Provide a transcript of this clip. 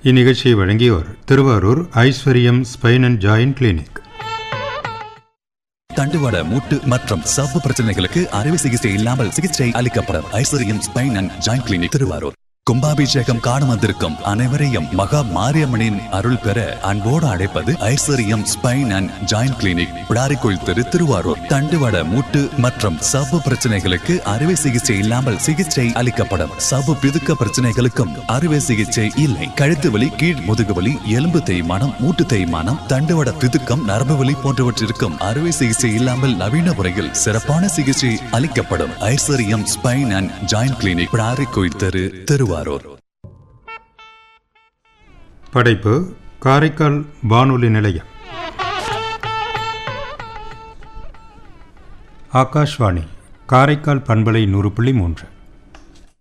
இந்நிகழ்ச்சியை வழங்கியோர் Thiruvarur Aishwaryam spine and joint clinic தண்டுவட மூட்டு மற்றும் சவ்வு பிரச்சனைகளுக்கு அறுவை சிகிச்சை இல்லாமல் சிகிச்சை அளிக்கப்படும் Aishwaryam spine and joint clinic Thiruvarur கும்பாபிஷேகம் காண வந்திருக்கும் அனைவரையும் மகா மாரியம்மனின் அருள் பெற அன்போடு அழைப்பது Aishwaryam spine and joint clinic Pidarikol தெரு திருவாரூர் தண்டுவட மூட்டு மற்றும் சவ்வு பிரச்சனைகளுக்கு அறுவை சிகிச்சை இல்லாமல் சிகிச்சை அளிக்கப்படும் சவ்வு பிதுக்க பிரச்சனைகளுக்கும் அறுவை சிகிச்சை இல்லை கழுத்து வலி கீழ் முதுகு வலி எலும்பு தேய்மானம் மூட்டு தேய்மானம் தண்டுவட பிதுக்கம் நரம்பு வலி போன்றவற்றிற்கும் அறுவை சிகிச்சை இல்லாமல் நவீன முறையில் சிறப்பான சிகிச்சை அளிக்கப்படும் Aishwaryam spine and joint clinic Pidarikol தெரு திருவாரூர் படைப்பு காரைக்கால் வானொலி நிலையம் ஆகாஷ்வாணி காரைக்கால் பண்பலை நூறு புள்ளி மூன்று